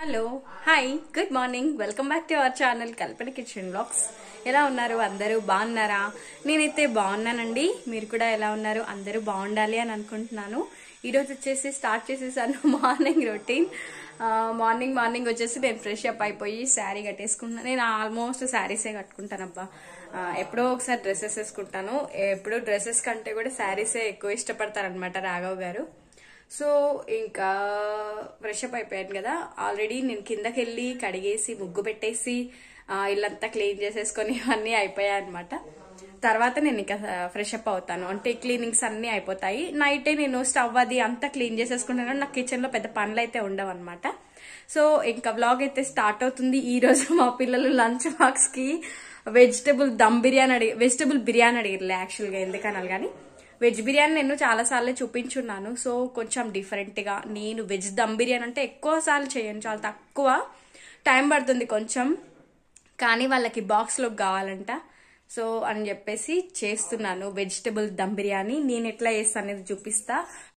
hello hi good morning welcome back to our channel Kalpana kitchen blogs ఎలా ఉన్నారు అందరూ బాగున్నారా నేనైతే బాగున్నానండి మీరు కూడా ఎలా ఉన్నారు అందరూ బాగుండాలి అని అనుకుంటున్నాను ఈరోజు వచ్చేసి స్టార్ట్ చేసేసాను మార్నింగ్ రొటీన్ మార్నింగ్ మార్నింగ్ వచ్చేసి నేను ఫ్రెష్ అప్ అయిపోయి శారీ కట్టేసుకుంటున్నాను నేను ఆల్మోస్ట్ శారీసే కట్టుకుంటాను అబ్బా ఆ, ఎప్పుడో ఒకసారి డ్రెస్సెస్ వేసుకుంటాను ఎప్పుడూ డ్రెస్సెస్ కంటే కూడా శారీసే ఎక్కువ ఇష్టపడతారనమాట రాఘవ్ గారు సో ఇంకా ఫ్రెష్ అప్ అయిపోయాను కదా ఆల్రెడీ నేను కిందకి వెళ్ళి కడిగేసి ముగ్గు పెట్టేసి ఆ, ఇల్లంతా క్లీన్ చేసేసుకొని ఇవన్నీ అయిపోయాయి అనమాట తర్వాత నేను ఇంకా ఫ్రెష్ అప్ అవుతాను అంటే క్లీనింగ్స్ అన్నీ అయిపోతాయి నైటే నేను స్టవ్ అది అంతా క్లీన్ చేసేసుకుంటాను నాకు కిచెన్లో పెద్ద పనులు అయితే ఉండవు అనమాట సో ఇంకా వ్లాగ్ అయితే స్టార్ట్ అవుతుంది ఈ రోజు మా పిల్లలు లంచ్ బాక్స్ కి వెజిటబుల్ దమ్ బిర్యానీ అడిగి వెజిటబుల్ బిర్యానీ అడిగారు యాక్చువల్గా ఎందుకనాలి కానీ వెజ్ బిర్యానీ నేను చాలా సార్లు చూపించున్నాను సో కొంచెం డిఫరెంట్ గా నేను వెజ్ దమ్ బిర్యానీ అంటే ఎక్కువ సార్లు చేయను చాలా తక్కువ టైం పడుతుంది కొంచెం కానీ వాళ్ళకి బాక్స్లో కావాలంట సో అని చెప్పేసి చేస్తున్నాను వెజిటబుల్ దమ్ బిర్యానీ నేను ఎట్లా చేస్తాను అనేది చూపిస్తా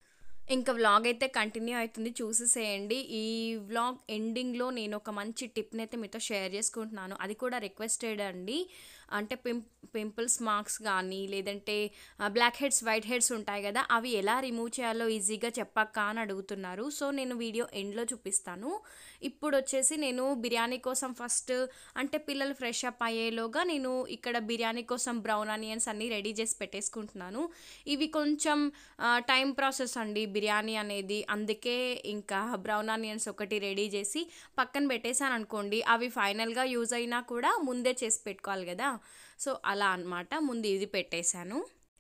ఇంకా వ్లాగ్ అయితే కంటిన్యూ అవుతుంది చూసేసేయండి ఈ వ్లాగ్ ఎండింగ్లో నేను ఒక మంచి టిప్ని అయితే మీతో షేర్ చేసుకుంటున్నాను అది కూడా రిక్వెస్టెడ్ అండి అంటే పిం పింపుల్స్ మార్క్స్ కానీ లేదంటే బ్లాక్ హెడ్స్ వైట్ హెడ్స్ ఉంటాయి కదా అవి ఎలా రిమూవ్ చేయాలో ఈజీగా చెప్పక్క అని అడుగుతున్నారు సో నేను వీడియో ఎండ్లో చూపిస్తాను ఇప్పుడు వచ్చేసి నేను బిర్యానీ కోసం ఫస్ట్ అంటే పిల్లలు ఫ్రెష్ అప్ అయ్యేలోగా నేను ఇక్కడ బిర్యానీ కోసం బ్రౌన్ ఆనియన్స్ అన్నీ రెడీ చేసి పెట్టేసుకుంటున్నాను ఇవి కొంచెం టైం ప్రాసెస్ అండి బిర్యానీ అనేది అందుకే ఇంకా బ్రౌన్ ఆనియన్స్ ఒకటి రెడీ చేసి పక్కన పెట్టేశాను అనుకోండి అవి ఫైనల్గా యూజ్ అయినా కూడా ముందే చేసి పెట్టుకోవాలి కదా సో అలా అన్నమాట ముందు ఇది పెట్టేశాను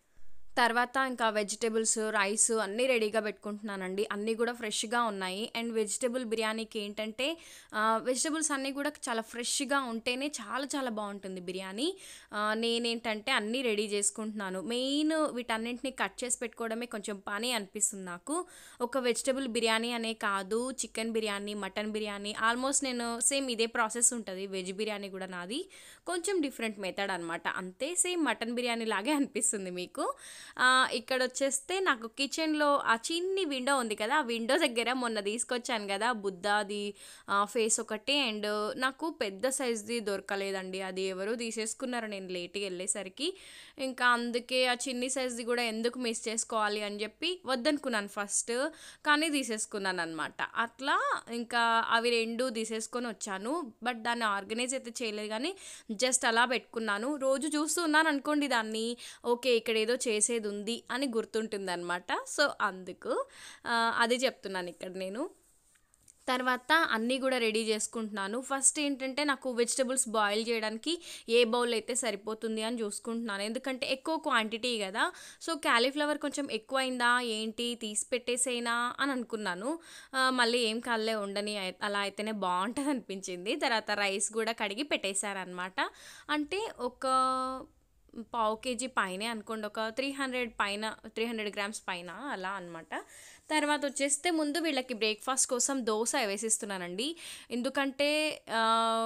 తర్వాత ఇంకా వెజిటేబుల్స్ రైస్ అన్నీ రెడీగా పెట్టుకుంటున్నానండి అన్నీ కూడా ఫ్రెష్గా ఉన్నాయి అండ్ వెజిటేబుల్ బిర్యానీకి ఏంటంటే వెజిటేబుల్స్ అన్నీ కూడా చాలా ఫ్రెష్గా ఉంటేనే చాలా చాలా బాగుంటుంది బిర్యానీ ఆ, నేనేంటంటే అన్నీ రెడీ చేసుకుంటున్నాను మెయిన్ వీటన్నింటినీ కట్ చేసి పెట్టుకోవడమే కొంచెం పని అనిపిస్తుంది నాకు ఒక వెజిటేబుల్ బిర్యానీ అనే కాదు chicken biryani mutton biryani almost నేను సేమ్ ఇదే ప్రాసెస్ ఉంటుంది వెజ్ బిర్యానీ కూడా నాది కొంచెం డిఫరెంట్ మెథడ్ అనమాట అంతే సేమ్ మటన్ బిర్యానీ లాగే అనిపిస్తుంది మీకు ఆ, ఇక్కడ వచ్చేస్తే నాకు కిచెన్లో ఆ చిన్ని విండో ఉంది కదా ఆ విండో దగ్గర మొన్న తీసుకొచ్చాను కదా బుద్ధాది ఫేస్ ఒకటి అండ్ నాకు పెద్ద సైజ్ది దొరకలేదండి అది ఎవరో తీసేసుకున్నారు నేను లేట్గా వెళ్ళేసరికి ఇంకా అందుకే ఆ చిన్ని సైజ్ది కూడా ఎందుకు మిస్ చేసుకోవాలి అని చెప్పి వద్దనుకున్నాను ఫస్ట్ కానీ తీసేసుకున్నాను అనమాట అట్లా ఇంకా అవి రెండు తీసేసుకొని వచ్చాను బట్ దాన్ని ఆర్గనైజ్ అయితే చేయలేదు కానీ జస్ట్ అలా పెట్టుకున్నాను రోజు చూస్తూ ఉన్నాను అనుకోండి దాన్ని ఓకే ఇక్కడ ఏదో చేసేది ఉంది అని గుర్తుంటుంది అనమాట సో అందుకు ఆ, అది చెప్తున్నాను ఇక్కడ నేను తర్వాత అన్నీ కూడా రెడీ చేసుకుంటున్నాను ఫస్ట్ ఏంటంటే నాకు వెజిటబుల్స్ బాయిల్ చేయడానికి ఏ బౌల్ అయితే సరిపోతుంది అని చూసుకుంటున్నాను ఎందుకంటే ఎక్కువ క్వాంటిటీ కదా సో క్యాలీఫ్లవర్ కొంచెం ఎక్కువైందా ఏంటి తీసి పెట్టేసేనా అని అనుకున్నాను ఆ, మళ్ళీ ఏం కాలే ఉండని అయి- అలా అయితేనే బాగుంటుంది అనిపించింది తర్వాత రైస్ కూడా కడిగి పెట్టేశారనమాట అంటే ఒక పావు కేజీ పైనే అనుకోండి ఒక త్రీ హండ్రెడ్ పైన త్రీ హండ్రెడ్ గ్రామ్స్ పైన అలా అనమాట తర్వాత వచ్చేస్తే ముందు వీళ్ళకి బ్రేక్ఫాస్ట్ కోసం దోశ వేసిస్తున్నానండి ఎందుకంటే ఆ,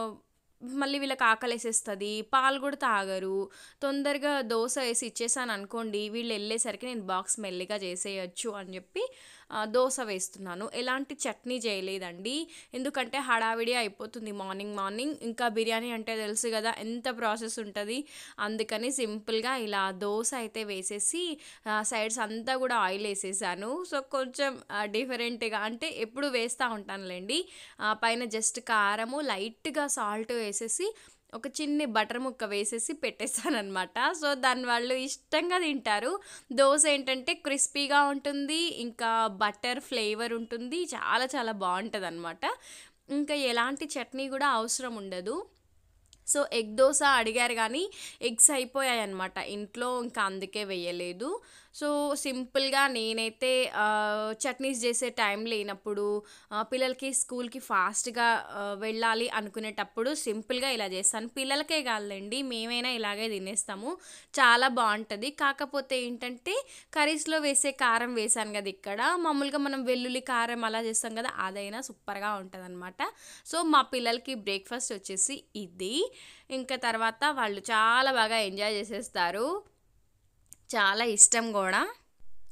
మళ్ళీ వీళ్ళకి ఆకలి వేసేస్తుంది పాలు కూడా తాగరు తొందరగా దోశ వేసి ఇచ్చేసాను అనుకోండి వీళ్ళు వెళ్ళేసరికి నేను బాక్స్ మెల్లిగా చేసేయచ్చు అని చెప్పి ఆ, దోశ వేస్తున్నాను ఎలాంటి చట్నీ చేయలేదండి ఎందుకంటే హడావిడి అయిపోతుంది మార్నింగ్ మార్నింగ్ ఇంకా బిర్యానీ అంటే తెలుసు కదా ఎంత ప్రాసెస్ ఉంటుంది అందుకని సింపుల్గా ఇలా దోశ అయితే వేసేసి సైడ్స్ అంతా కూడా ఆయిల్ వేసేసాను సో కొంచెం డిఫరెంట్గా అంటే ఎప్పుడు వేస్తూ ఉంటానులేండి ఆ, పైన జస్ట్ కారము లైట్గా సాల్ట్ వేసేసి ఒక చిన్ని బటర్ ముక్క వేసేసి పెట్టేస్తానమాట సో దాని వాళ్ళు ఇష్టంగా తింటారు దోశ ఏంటంటే క్రిస్పీగా ఉంటుంది ఇంకా బటర్ ఫ్లేవర్ ఉంటుంది చాలా చాలా బాగుంటుంది అనమాట ఇంకా ఎలాంటి చట్నీ కూడా అవసరం ఉండదు సో ఎగ్ దోశ అడిగారు కానీ ఎగ్స్ అయిపోయాయి అనమాట ఇంట్లో ఇంకా అందుకే వేయలేదు సో సింపుల్గా నేనైతే ఆ, చట్నీస్ చేసే టైం లేనప్పుడు ఆ, పిల్లలకి స్కూల్కి ఫాస్ట్గా ఆ, వెళ్ళాలి అనుకునేటప్పుడు సింపుల్గా ఇలా చేస్తాను పిల్లలకే కాదండి మేమైనా ఇలాగే తినేస్తాము చాలా బాగుంటుంది కాకపోతే ఏంటంటే కర్రీస్లో వేసే కారం వేసాను కదా ఇక్కడ మామూలుగా మనం వెల్లుల్లి కారం అలా చేస్తాం కదా అదైనా సూపర్గా ఉంటుంది అనమాట సో మా పిల్లలకి బ్రేక్ఫాస్ట్ వచ్చేసి ఇది ఇంకా తర్వాత వాళ్ళు చాలా బాగా ఎంజాయ్ చేసేస్తారు చాలా ఇష్టం కూడా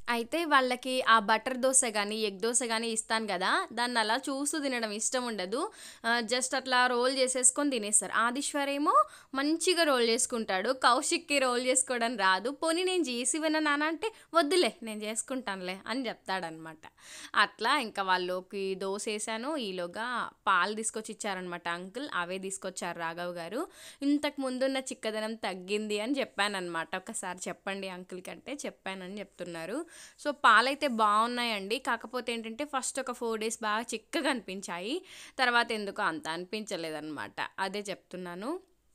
అయితే వాళ్ళకి ఆ బటర్ దోశ కానీ ఎగ్ దోశ కానీ ఇస్తాను కదా దాన్ని అలా చూస్తూ తినడం ఇష్టం ఉండదు ఆ, జస్ట్ అట్లా రోల్ చేసేసుకొని తినేస్తారు ఆదిశ్వర్ ఏమో మంచిగా రోల్ చేసుకుంటాడు కౌశిక్కి రోల్ చేసుకోవడం రాదు పోనీ నేను చేసి విన్నా నాన్న అంటే వద్దులే నేను చేసుకుంటానులే అని చెప్తాడనమాట అట్లా ఇంకా వాళ్ళకి దోశ వేసాను ఈలోగా పాలు తీసుకొచ్చి ఇచ్చారనమాట అంకుల్ అవే తీసుకొచ్చారు రాఘవ్ గారు ఇంతకు ముందున్న చిక్కదనం తగ్గింది అని చెప్పానమాట ఒకసారి చెప్పండి అంకుల్ కంటే చెప్పానని చెప్తున్నారు సో పాలైతే బాగున్నాయండి కాకపోతే ఏంటంటే ఫస్ట్ ఒక ఫోర్ డేస్ బాగా చిక్కగా అనిపించాయి తర్వాత ఎందుకో అంత అనిపించలేదన్నమాట అదే చెప్తున్నాను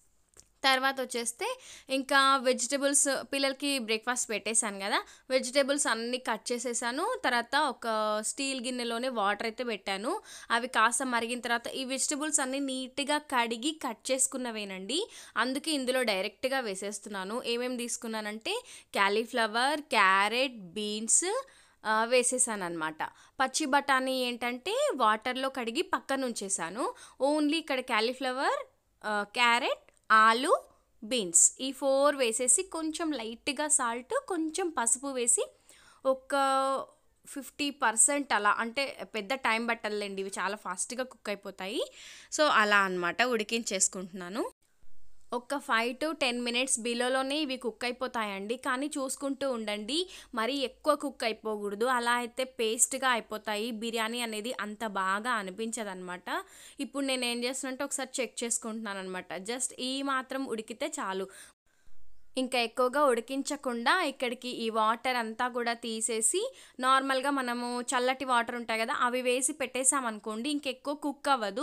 తర్వాత వచ్చేస్తే ఇంకా వెజిటబుల్స్ పిల్లలకి బ్రేక్ఫాస్ట్ పెట్టేశాను కదా వెజిటబుల్స్ అన్నీ కట్ చేసేసాను తర్వాత ఒక స్టీల్ గిన్నెలోనే వాటర్ అయితే పెట్టాను అవి కాస్త మరిగిన తర్వాత ఈ వెజిటబుల్స్ అన్నీ నీట్గా కడిగి కట్ చేసుకున్నవేనండి అందుకే ఇందులో డైరెక్ట్గా వేసేస్తున్నాను ఏమేమి తీసుకున్నానంటే క్యాలీఫ్లవర్ క్యారెట్ బీన్స్ వేసేసాను అనమాట పచ్చి బఠానీ ఏంటంటే వాటర్లో కడిగి పక్కన ఉంచేసాను ఓన్లీ ఇక్కడ క్యాలీఫ్లవర్ క్యారెట్ ఆలు బీన్స్ ఈ ఫోర్ వేసేసి కొంచెం లైట్గా సాల్ట్ కొంచెం పసుపు వేసి ఒక ఫిఫ్టీ పర్సెంట్ అలా అంటే పెద్ద టైం పట్టలేండి ఇవి చాలా ఫాస్ట్గా కుక్ అయిపోతాయి సో అలా అనమాట ఉడికించేసుకుంటున్నాను ఒక ఫైవ్ టు టెన్ మినిట్స్ బిలోలోనే ఇవి కుక్ అయిపోతాయండి కానీ చూసుకుంటూ ఉండండి మరీ ఎక్కువ కుక్ అయిపోకూడదు అలా అయితే పేస్ట్గా అయిపోతాయి బిర్యానీ అనేది అంత బాగా అనిపించదు అనమాట ఇప్పుడు నేను ఏం చేస్తున్నట్టు ఒకసారి చెక్ చేసుకుంటున్నాను అనమాట జస్ట్ ఈ మాత్రం ఉడికితే చాలు ఇంకా ఎక్కువగా ఉడికించకుండా ఇక్కడికి ఈ వాటర్ అంతా కూడా తీసేసి నార్మల్గా మనము చల్లటి వాటర్ ఉంటాయి కదా అవి వేసి పెట్టేసామనుకోండి ఇంకెక్కువ కుక్ అవ్వదు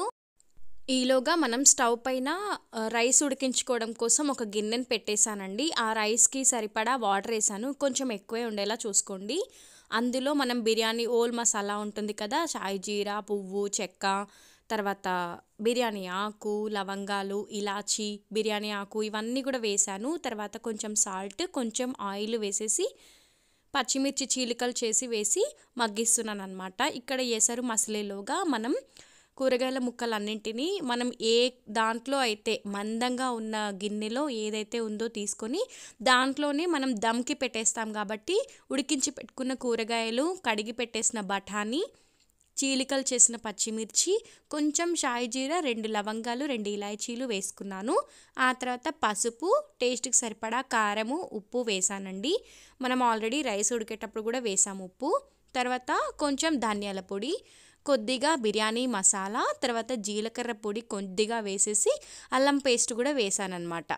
ఈలోగా మనం స్టవ్ పైన ఆ, రైస్ ఉడికించుకోవడం కోసం ఒక గిన్నెని పెట్టేశానండి ఆ రైస్కి సరిపడా వాటర్ వేసాను కొంచెం ఎక్కువే ఉండేలా చూసుకోండి అందులో మనం బిర్యానీ ఓల్ మసాలా ఉంటుంది కదా షాయి జీరా పువ్వు చెక్క తర్వాత బిర్యానీ ఆకు లవంగాలు ఇలాచి బిర్యానీ ఆకు ఇవన్నీ కూడా వేసాను తర్వాత కొంచెం సాల్ట్ కొంచెం ఆయిల్ వేసేసి పచ్చిమిర్చి చీలికలు చేసి వేసి మగ్గిస్తున్నాను అనమాట ఇక్కడ ఎసరు మసలేలోగా మనం కూరగాయల ముక్కలన్నింటినీ మనం ఏ దాంట్లో అయితే మందంగా ఉన్న గిన్నెలో ఏదైతే ఉందో తీసుకొని దాంట్లోనే మనం దమ్కి పెట్టేస్తాం కాబట్టి ఉడికించి పెట్టుకున్న కూరగాయలు కడిగి పెట్టేసిన బఠానీ చీలికలు చేసిన పచ్చిమిర్చి కొంచెం షాయి జీరా రెండు లవంగాలు రెండు ఇలాచీలు వేసుకున్నాను ఆ తర్వాత పసుపు టేస్ట్కి సరిపడా కారము ఉప్పు వేసానండి మనం ఆల్రెడీ రైస్ ఉడికేటప్పుడు కూడా వేసాము ఉప్పు తర్వాత కొంచెం ధనియాల పొడి కొద్దిగా బిర్యానీ మసాలా తర్వాత జీలకర్ర పొడి కొద్దిగా వేసేసి అల్లం పేస్ట్ కూడా వేసానన్నమాట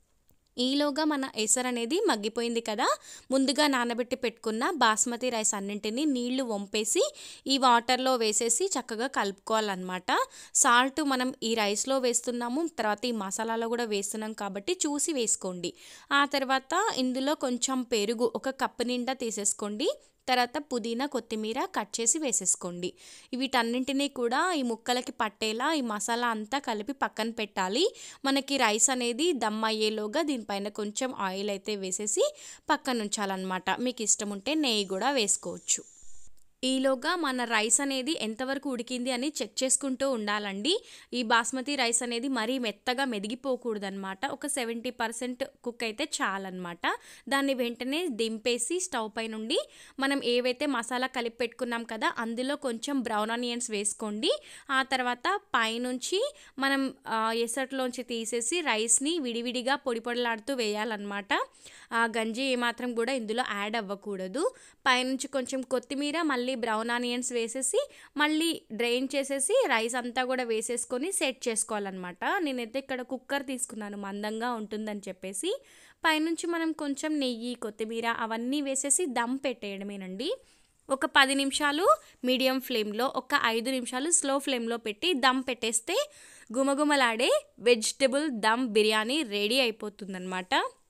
ఈలోగా మన ఎసర్ అనేది మగ్గిపోయింది కదా ముందుగా నానబెట్టి పెట్టుకున్న బాస్మతి రైస్ అన్నింటినీ నీళ్లు వంపేసి ఈ వాటర్లో వేసేసి చక్కగా కలుపుకోవాలన్నమాట సాల్ట్ మనం ఈ రైస్లో వేస్తున్నాము తర్వాత ఈ మసాలాలో కూడా వేస్తున్నాం కాబట్టి చూసి వేసుకోండి ఆ తర్వాత ఇందులో కొంచెం పెరుగు ఒక కప్పు నిండా తీసేసుకోండి తర్వాత పుదీనా కొత్తిమీర కట్ చేసి వేసేసుకోండి వీటన్నింటినీ కూడా ఈ ముక్కలకి పట్టేలా ఈ మసాలా అంతా కలిపి పక్కన పెట్టాలి మనకి రైస్ అనేది దమ్ అయ్యేలోగా దీనిపైన కొంచెం ఆయిల్ అయితే వేసేసి పక్కన ఉంచాలన్నమాట మీకు ఇష్టం ఉంటే నెయ్యి కూడా వేసుకోవచ్చు ఈలోగా మన రైస్ అనేది ఎంతవరకు ఉడికింది అని చెక్ చేసుకుంటూ ఉండాలండి ఈ బాస్మతి రైస్ అనేది మరీ మెత్తగా మెదిగిపోకూడదనమాట ఒక సెవెంటీ పర్సెంట్ కుక్ అయితే చాలన్నమాట దాన్ని వెంటనే దింపేసి స్టవ్ పై నుండి మనం ఏవైతే మసాలా కలిపి పెట్టుకున్నాం కదా అందులో కొంచెం బ్రౌన్ ఆనియన్స్ వేసుకోండి ఆ తర్వాత పైనుంచి మనం ఆ, ఎసట్లోంచి తీసేసి రైస్ని విడివిడిగా పొడి పొడిలాడుతూ వేయాలన్నమాట ఆ గంజి ఏమాత్రం కూడా ఇందులో యాడ్ అవ్వకూడదు పైనుంచి కొంచెం కొత్తిమీర మళ్ళీ బ్రౌన్ ఆనియన్స్ వేసేసి మళ్ళీ డ్రైన్ చేసేసి రైస్ అంతా కూడా వేసేసుకొని సెట్ చేసుకోవాలన్నమాట నేనైతే ఇక్కడ కుక్కర్ తీసుకున్నాను మందంగా ఉంటుందని చెప్పేసి పైనుంచి మనం కొంచెం నెయ్యి కొత్తిమీర అవన్నీ వేసేసి దమ్ పెట్టేయడమేనండి ఒక పది నిమిషాలు మీడియం ఫ్లేమ్లో ఒక ఐదు నిమిషాలు స్లో ఫ్లేమ్లో పెట్టి దమ్ పెట్టేస్తే గుమగుమలాడే వెజిటబుల్ దమ్ బిర్యానీ రెడీ అయిపోతుందన్నమాట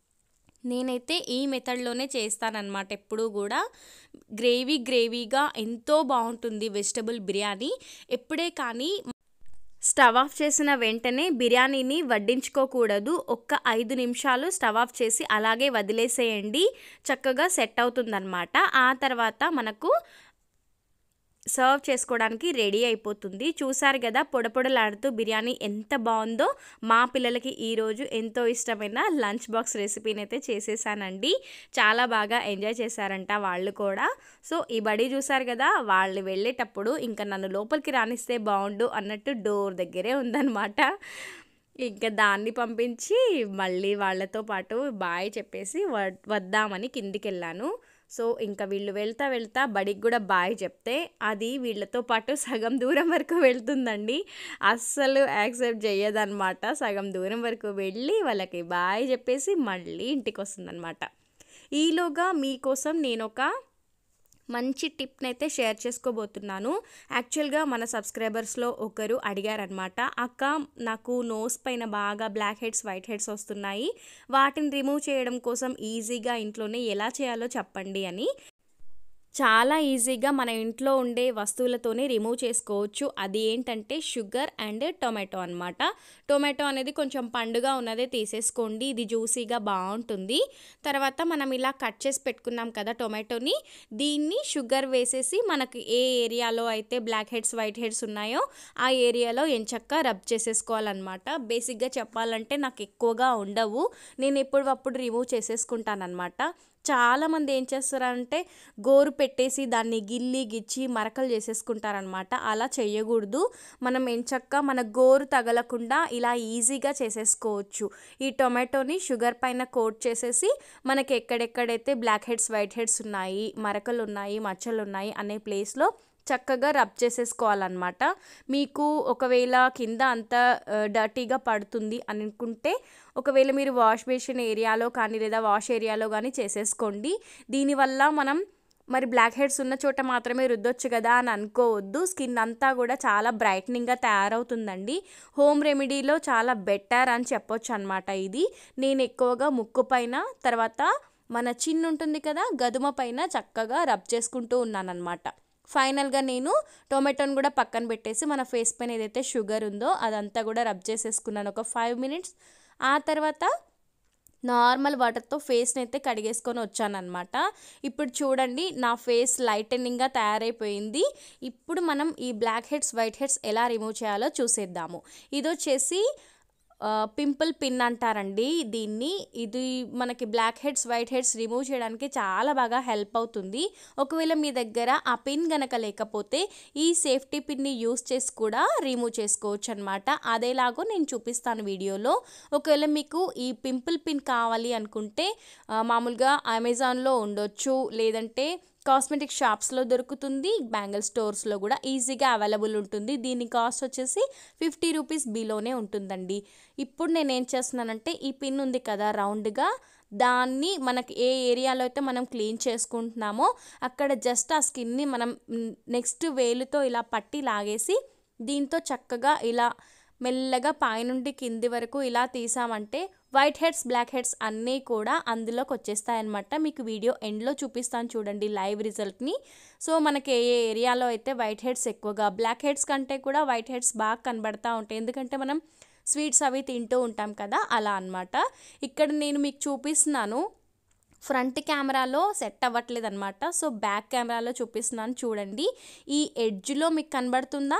నేనైతే ఈ మెథడ్లోనే చేస్తానన్నమాట ఎప్పుడూ కూడా గ్రేవీ గ్రేవీగా ఎంతో బాగుంటుంది వెజిటబుల్ బిర్యానీ ఎప్పుడే కానీ స్టవ్ ఆఫ్ చేసిన వెంటనే బిర్యానీని వడ్డించుకోకూడదు ఒక్క ఐదు నిమిషాలు స్టవ్ ఆఫ్ చేసి అలాగే వదిలేసేయండి చక్కగా సెట్ అవుతుందన్నమాట ఆ తర్వాత మనకు సర్వ్ చేసుకోవడానికి రెడీ అయిపోతుంది చూసారు కదా పొడపొడలాడుతూ బిర్యానీ ఎంత బాగుందో మా పిల్లలకి ఈరోజు ఎంతో ఇష్టమైన లంచ్ బాక్స్ రెసిపీని అయితే చేసేసానండి చాలా బాగా ఎంజాయ్ చేశారంట వాళ్ళు కూడా సో ఈ బడి చూసారు కదా వాళ్ళు వెళ్ళేటప్పుడు ఇంకా నన్ను లోపలికి రానిస్తే బాగుండు అన్నట్టు డోర్ దగ్గరే ఉందన్నమాట ఇంకా దాన్ని పంపించి మళ్ళీ వాళ్ళతో పాటు బాయ్ చెప్పేసి వ- వద్దామని కిందికి వెళ్ళాను సో ఇంకా వీళ్ళు వెళ్తా వెళ్తా బడికి కూడా బాయ్ చెప్తే అది వీళ్ళతో పాటు సగం దూరం వరకు వెళ్తుందండి అస్సలు యాక్సెప్ట్ చేయదన్నమాట సగం దూరం వరకు వెళ్ళి వాళ్ళకి బాయ్ చెప్పేసి మళ్ళీ ఇంటికి వస్తుందన్నమాట ఈలోగా మీకోసం నేను ఒక మంచి టిప్ని అయితే షేర్ చేసుకోబోతున్నాను యాక్చువల్గా మన సబ్స్క్రైబర్స్లో ఒకరు అడిగారనమాట అక్క నాకు నోస్ పైన బాగా బ్లాక్ హెడ్స్ వైట్ హెడ్స్ వస్తున్నాయి వాటిని రిమూవ్ చేయడం కోసం ఈజీగా ఇంట్లోనే ఎలా చేయాలో చెప్పండి అని చాలా ఈజీగా మన ఇంట్లో ఉండే వస్తువులతోనే రిమూవ్ చేసుకోవచ్చు అది ఏంటంటే షుగర్ అండ్ టొమాటో అనమాట టొమాటో అనేది కొంచెం పండుగ ఉన్నదే తీసేసుకోండి ఇది జ్యూసీగా బాగుంటుంది తర్వాత మనం ఇలా కట్ చేసి పెట్టుకున్నాం కదా టొమాటోని దీన్ని షుగర్ వేసేసి మనకి ఏ ఏరియాలో అయితే బ్లాక్ హెడ్స్ వైట్ హెడ్స్ ఉన్నాయో ఆ ఏరియాలో ఎంచక్క రబ్ చేసేసుకోవాలన్నమాట బేసిక్గా చెప్పాలంటే నాకు ఎక్కువగా ఉండవు నేను ఎప్పుడప్పుడు రిమూవ్ చేసేసుకుంటానమాట చాలామంది ఏం చేస్తారంటే గోరు పెట్టేసి దాన్ని గిల్లి గిచ్చి మరకలు చేసేసుకుంటారనమాట అలా చేయకూడదు మనం ఎంచక్క మన గోరు తగలకుండా ఇలా ఈజీగా చేసేసుకోవచ్చు ఈ టొమాటోని షుగర్ పైన కోట్ చేసేసి మనకి ఎక్కడెక్కడైతే బ్లాక్ హెడ్స్ వైట్ హెడ్స్ ఉన్నాయి మరకలు ఉన్నాయి మచ్చలు ఉన్నాయి అనే ప్లేస్లో చక్కగా రబ్ చేసేసుకోవాలన్నమాట మీకు ఒకవేళ కింద అంతా డర్టీగా పడుతుంది అని అనుకుంటే ఒకవేళ మీరు వాష్ బేసిన్ ఏరియాలో కానీ లేదా వాష్ ఏరియాలో కానీ చేసేసుకోండి దీనివల్ల మనం మరి బ్లాక్ హెడ్స్ ఉన్న చోట మాత్రమే రుద్దొచ్చు కదా అని అనుకోవద్దు స్కిన్ అంతా కూడా చాలా బ్రైట్నింగ్గా తయారవుతుందండి హోమ్ రెమెడీలో చాలా బెటర్ అని చెప్పొచ్చు అనమాట ఇది నేను ఎక్కువగా ముక్కు పైన తర్వాత మన చిన్ ఉంటుంది కదా గదుమ పైన చక్కగా రబ్ చేసుకుంటూ ఉన్నానన్నమాట ఫైనల్గా నేను టొమాటోని కూడా పక్కన పెట్టేసి మన ఫేస్ పైన ఏదైతే షుగర్ ఉందో అదంతా కూడా రబ్ చేసేసుకున్నాను ఒక ఫైవ్ మినిట్స్ ఆ తర్వాత నార్మల్ వాటర్తో ఫేస్ని అయితే కడిగేసుకొని వచ్చానమాట ఇప్పుడు చూడండి నా ఫేస్ లైటనింగ్గా తయారైపోయింది ఇప్పుడు మనం ఈ బ్లాక్ హెడ్స్ వైట్ హెడ్స్ ఎలా రిమూవ్ చేయాలో చూసేద్దాము ఇది వచ్చేసి పింపుల్ పిన్ అంటారండి దీన్ని ఇది మనకి blackheads whiteheads remove చేయడానికి చాలా బాగా హెల్ప్ అవుతుంది ఒకవేళ మీ దగ్గర ఆ పిన్ గనక లేకపోతే ఈ సేఫ్టీ పిన్ని యూస్ చేసి కూడా రిమూవ్ చేసుకోవచ్చు అనమాట అదేలాగో నేను చూపిస్తాను వీడియోలో ఒకవేళ మీకు ఈ పింపుల్ పిన్ కావాలి అనుకుంటే ఆ, మామూలుగా అమెజాన్లో ఉండొచ్చు లేదంటే కాస్మెటిక్ షాప్స్లో దొరుకుతుంది బ్యాంగిల్ స్టోర్స్లో కూడా ఈజీగా అవైలబుల్ ఉంటుంది దీని కాస్ట్ వచ్చేసి ఫిఫ్టీ రూపీస్ బిలోనే ఉంటుందండి ఇప్పుడు నేను ఏం చేస్తున్నానంటే ఈ పిన్ ఉంది కదా రౌండ్గా దాన్ని మనకి ఏ ఏరియాలో అయితే మనం క్లీన్ చేసుకుంటున్నామో అక్కడ జస్ట్ ఆ స్కిన్ని మనం నెక్స్ట్ వేలుతో ఇలా పట్టి లాగేసి దీంతో చక్కగా ఇలా మెల్లగా పైనుండి కింది వరకు ఇలా తీసామంటే వైట్ హెడ్స్ బ్లాక్ హెడ్స్ అన్నీ కూడా అందులోకి వచ్చేస్తాయన్నమాట మీకు వీడియో ఎండ్లో చూపిస్తాను చూడండి లైవ్ రిజల్ట్ని సో మనకి ఏ ఏ ఏరియాలో అయితే వైట్ హెడ్స్ ఎక్కువగా బ్లాక్ హెడ్స్ కంటే కూడా వైట్ హెడ్స్ బాగా కనబడతా ఉంటాయి ఎందుకంటే మనం స్వీట్స్ అవి తింటూ ఉంటాం కదా అలా అన్నమాట ఇక్కడ నేను మీకు చూపిస్తున్నాను ఫ్రంట్ కెమెరాలో సెట్ అవ్వట్లేదు అనమాట సో బ్యాక్ కెమెరాలో చూపిస్తున్నాను చూడండి ఈ ఎడ్జ్లో మీకు కనబడుతుందా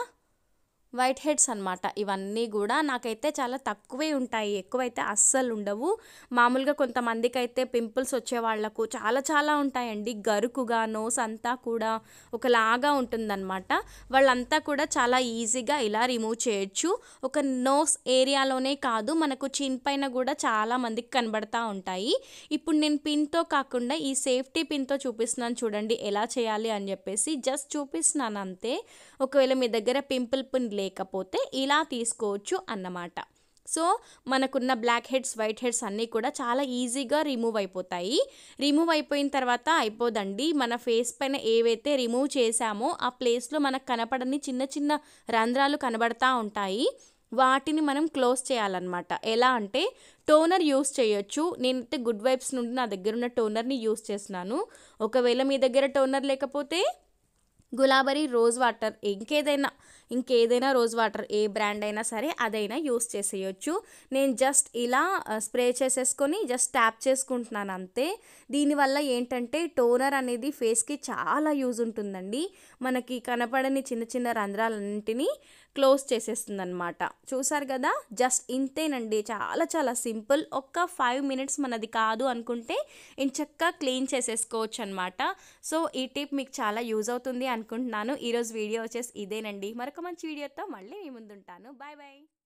వైట్ హెడ్స్ అనమాట ఇవన్నీ కూడా నాకైతే చాలా తక్కువే ఉంటాయి ఎక్కువైతే అస్సలు ఉండవు మామూలుగా కొంతమందికి అయితే పింపుల్స్ వచ్చే వాళ్ళకు చాలా చాలా ఉంటాయండి గరుకుగా నోస్ అంతా కూడా ఒకలాగా ఉంటుందన్నమాట వాళ్ళంతా కూడా చాలా ఈజీగా ఇలా రిమూవ్ చేయొచ్చు ఒక నోస్ ఏరియాలోనే కాదు మనకు చిన్ పైన కూడా చాలా మందికి కనబడతా ఉంటాయి ఇప్పుడు నేను పిన్తో కాకుండా ఈ సేఫ్టీ పిన్తో చూపిస్తున్నాను చూడండి ఎలా చేయాలి అని చెప్పేసి జస్ట్ చూపిస్తున్నాను అంతే ఒకవేళ మీ దగ్గర పింపుల్ పిన్ లేకపోతే ఇలా తీసుకోవచ్చు అన్నమాట సో మనకున్న బ్లాక్ హెడ్స్ వైట్ హెడ్స్ అన్నీ కూడా చాలా ఈజీగా రిమూవ్ అయిపోతాయి రిమూవ్ అయిపోయిన తర్వాత అయిపోదండి మన ఫేస్ పైన ఏవైతే రిమూవ్ చేసామో ఆ ప్లేస్లో మనకు కనపడని చిన్న చిన్న రంధ్రాలు కనబడతా ఉంటాయి వాటిని మనం క్లోజ్ చేయాలన్నమాట ఎలా అంటే టోనర్ యూస్ చేయొచ్చు నేనైతే గుడ్ వైబ్స్ నుండి నా దగ్గర ఉన్న టోనర్ని యూస్ చేస్తున్నాను ఒకవేళ మీ దగ్గర టోనర్ లేకపోతే గులాబరీ రోజ్ వాటర్ ఇంకేదైనా ఇంకేదైనా రోజ్ వాటర్ ఏ బ్రాండ్ అయినా సరే అదైనా యూస్ చేసేయచ్చు నేను జస్ట్ ఇలా స్ప్రే చేసేసుకొని జస్ట్ ట్యాప్ చేసుకుంటున్నాను అంతే దీనివల్ల ఏంటంటే టోనర్ అనేది ఫేస్కి చాలా యూజ్ ఉంటుందండి మనకి కనపడని చిన్న చిన్న రంధ్రాలన్నింటినీ క్లోజ్ చేసేస్తుంది అనమాట చూసారు కదా జస్ట్ ఇంతేనండి చాలా చాలా సింపుల్ ఒక్క ఫైవ్ మినిట్స్ మనది కాదు అనుకుంటే ఇంచక్క క్లీన్ చేసేసుకోవచ్చు అనమాట సో ఈ టిప్ మీకు చాలా యూజ్ అవుతుంది అనుకుంటున్నాను ఈరోజు వీడియో వచ్చేసి ఇదేనండి మరొక మంచి వీడియోతో మళ్ళీ మీ ముందుంటాను బాయ్ బాయ్